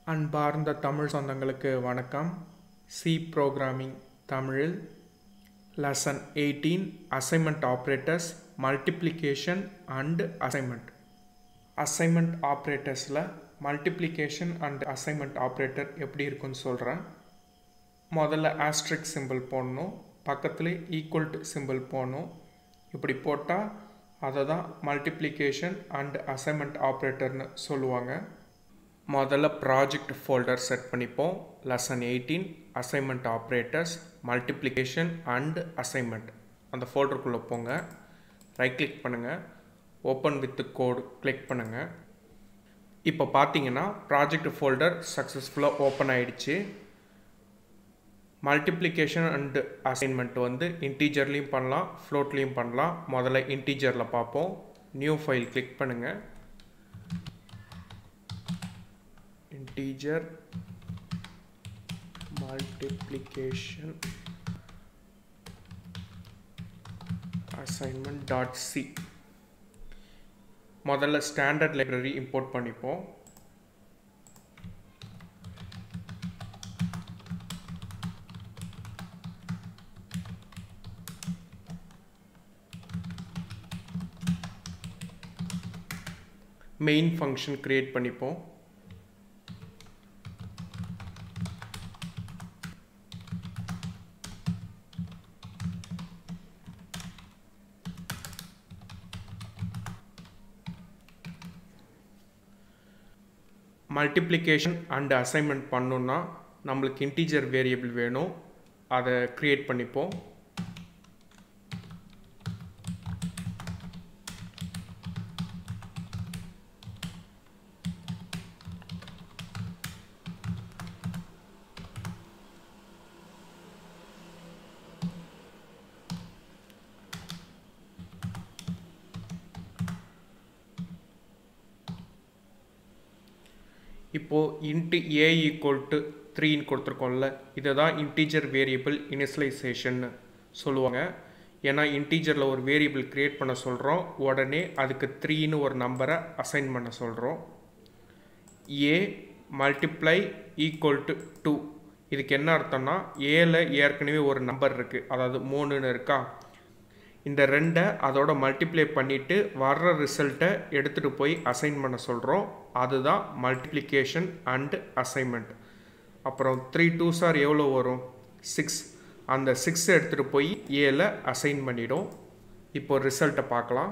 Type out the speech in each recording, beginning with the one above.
அன்பார்ந்த தமிழ் சொந்தங்களுக்கு வணக்கம் சி ப்ரோக்ராமிங் தமிழில் lesson eighteen assignment operators multiplication and assignment assignment ஆப்ரேட்டர்ஸில் மல்டிப்ளிகேஷன் அண்ட் அசைன்மெண்ட் ஆப்ரேட்டர் எப்படி இருக்குன்னு சொல்கிறேன் முதல்ல ஆஸ்ட்ரிக் சிம்பிள் போடணும் பக்கத்தில் ஈக்குவல் டு சிம்பிள் போடணும் இப்படி போட்டால் அதை தான் மல்டிப்ளிகேஷன் அண்ட் அசைன்மெண்ட் ஆப்ரேட்டர்னு சொல்லுவாங்க முதல்ல ப்ராஜெக்ட் ஃபோல்டர் செட் பண்ணிப்போம் lesson eighteen assignment operators multiplication and assignment அந்த ஃபோல்டருக்குள்ளே போங்க ரைட் கிளிக் பண்ணுங்கள் ஓப்பன் வித் கோடு கிளிக் பண்ணுங்கள் இப்போ பார்த்தீங்கன்னா ப்ராஜெக்ட் ஃபோல்டர் சக்ஸஸ்ஃபுல்லாக ஓப்பன் ஆயிடுச்சு மல்டிப்ளிகேஷன் அண்டு அசைன்மெண்ட் வந்து இன்டீஜர்லேயும் பண்ணலாம் ஃப்ளோட்லேயும் பண்ணலாம் முதல்ல இன்டீஜரில் பார்ப்போம் நியூ ஃபைல் கிளிக் பண்ணுங்கள் integer multiplication assignment dot c முதல்ல ஸ்டாண்டர்ட் லைப்ரரி இம்போர்ட் பண்ணிப்போம் மெயின் ஃபங்க்ஷன் கிரியேட் பண்ணிப்போம் மல்டிப்ளிகேஷன் அண்ட் அசைன்மெண்ட் பண்ணோன்னா நம்மளுக்கு இன்டீஜர் வேரியபிள் வேணும் அதை க்ரியேட் பண்ணிப்போம் இப்போது இன்ட்டு ஏ ஈக்குவல் டு த்ரீன்னு கொடுத்துருக்கோம்ல இதை தான் இன்டீஜர் வேரியபிள் இனிஷியலைசேஷன்னு சொல்லுவாங்க ஏன்னா இன்டீஜரில் ஒரு வேரியபிள் க்ரியேட் பண்ண சொல்கிறோம் உடனே அதுக்கு த்ரீன்னு ஒரு நம்பரை அசைன் பண்ண சொல்கிறோம் A multiply equal to two இதுக்கு என்ன அர்த்தம்னா ஏல ஏற்கனவே ஒரு நம்பர் இருக்குது அதாவது மூணுன்னு இருக்கா இந்த ரெண்டை அதோட மல்டிப்ளை பண்ணிவிட்டு வர்ற ரிசல்ட்டை எடுத்துகிட்டு போய் அசைன் பண்ண சொல்கிறோம் அதுதான் மல்டிப்ளிகேஷன் அண்டு அசைன்மெண்ட் அப்புறம் த்ரீ டூ சார் எவ்வளோ வரும் சிக்ஸ் அந்த சிக்ஸை எடுத்துகிட்டு போய் ஏல அசைன் பண்ணிடும் இப்போ ரிசல்ட்டை பார்க்கலாம்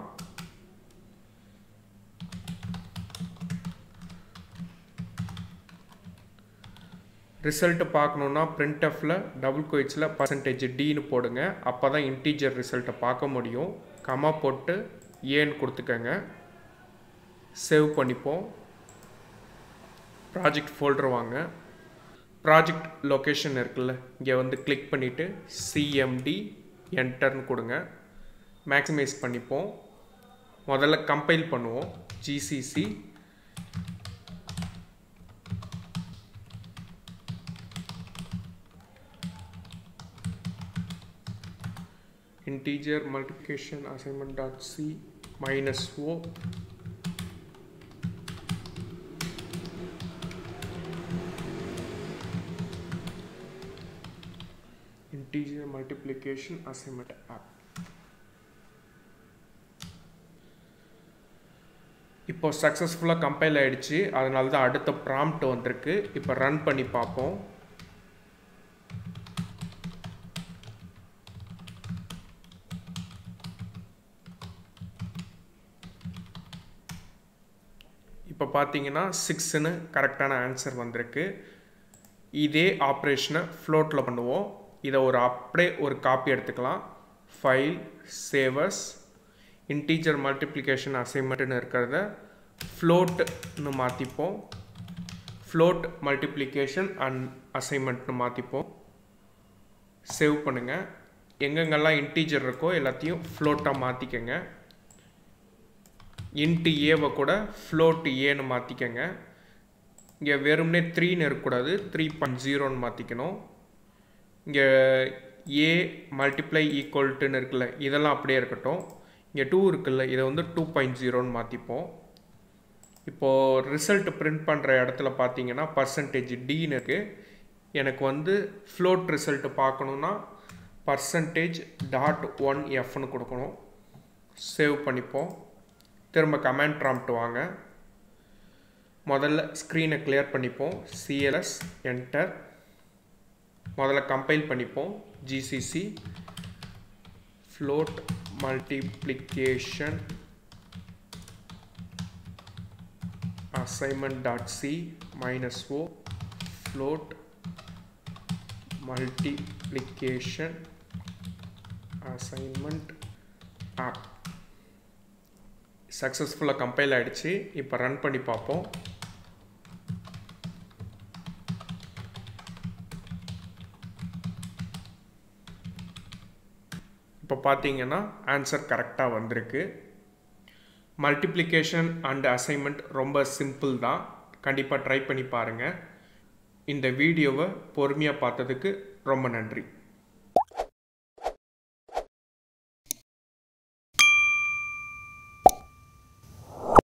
ரிசல்ட்டு பார்க்கணுன்னா பிரிண்ட் எஃப்பில் டபுள் கோயிட்ஸில் பர்சன்டேஜ் டின்னு போடுங்க அப்போ தான் இன்டீஜர் ரிசல்ட்டை பார்க்க முடியும் கமா போட்டு ஏன்னு கொடுத்துக்கங்க சேவ் பண்ணிப்போம் ப்ராஜெக்ட் ஃபோல்டர் வாங்க ப்ராஜெக்ட் லொக்கேஷன் இருக்குல்ல இங்கே வந்து கிளிக் பண்ணிவிட்டு சிஎம்டி என்டர்னு கொடுங்க மேக்ஸிமைஸ் பண்ணிப்போம் முதல்ல கம்பைல் பண்ணுவோம் GCC integer multiplication assignment dot c minus o integer multiplication assignment app இப்போ சக்ஸஸ்ஃபுல்லாக கம்பைல் ஆகிடுச்சு அதனால தான் அடுத்த ப்ராம்ப்ட் வந்திருக்கு இப்போ ரன் பண்ணி பார்ப்போம் இப்போ பார்த்தீங்கன்னா சிக்ஸ்னு கரெக்டான ஆன்சர் வந்திருக்கு இதே ஆப்ரேஷனை ஃப்ளோட்டில் பண்ணுவோம் இதை ஒரு அப்படியே ஒரு காப்பி எடுத்துக்கலாம் ஃபைல் சேவர்ஸ் இன்டீஜர் மல்டிப்ளிகேஷன் அசைன்மெண்ட்னு இருக்கிறத ஃப்ளோட்னு மாற்றிப்போம் ஃப்ளோட் மல்டிப்ளிகேஷன் அண்ட் அசைன்மெண்ட்னு மாற்றிப்போம் சேவ் பண்ணுங்கள் எங்கெங்கெல்லாம் இன்டீஜர் இருக்கோ எல்லாத்தையும் ஃப்ளோட்டாக மாற்றிக்கங்க இன்ட்டு ஏவை கூட ஃப்ளோட் ஏன்னு மாற்றிக்கங்க இங்கே வெறும்னே த்ரீன்னு இருக்கக்கூடாது த்ரீ பாயிண்ட் ஜீரோன்னு மாற்றிக்கணும் இங்கே ஏ மல்டிப்ளை ஈக்குவல்ட்டுன்னு இருக்குல்ல இதெல்லாம் அப்படியே இருக்கட்டும் இங்கே டூ இருக்குல்ல இதை வந்து டூ பாயிண்ட் ஜீரோன்னு மாற்றிப்போம் இப்போது ரிசல்ட் பிரிண்ட் பண்ணுற இடத்துல பார்த்தீங்கன்னா பர்சன்டேஜ் டின்னு இருக்குது எனக்கு வந்து ஃப்ளோட் ரிசல்ட் பார்க்கணுன்னா பர்சன்டேஜ் டாட் ஒன் எஃப்னு கொடுக்கணும் சேவ் பண்ணிப்போம் திரும்ப கமெண்ட் ப்ராம்ப்ட் வாங்க முதல்ல ஸ்க்ரீனை கிளியர் பண்ணிப்போம் சிஎல்எஸ் என்டர் முதல்ல கம்பைல் பண்ணிப்போம் GCC float multiplication assignment dot c minus o float multiplication assignment app சக்ஸஸ்ஃபுல்லாக கம்பைல் ஆகிடுச்சு இப்போ ரன் பண்ணி பார்ப்போம் இப்போ பார்த்தீங்கன்னா ஆன்சர் கரெக்டாக வந்திருக்கு மல்டிப்ளிகேஷன் அண்ட் அசைன்மெண்ட் ரொம்ப சிம்பிள் தான் கண்டிப்பாக ட்ரை பண்ணி பாருங்கள் இந்த வீடியோவை பொறுமையாக பார்த்ததுக்கு ரொம்ப நன்றி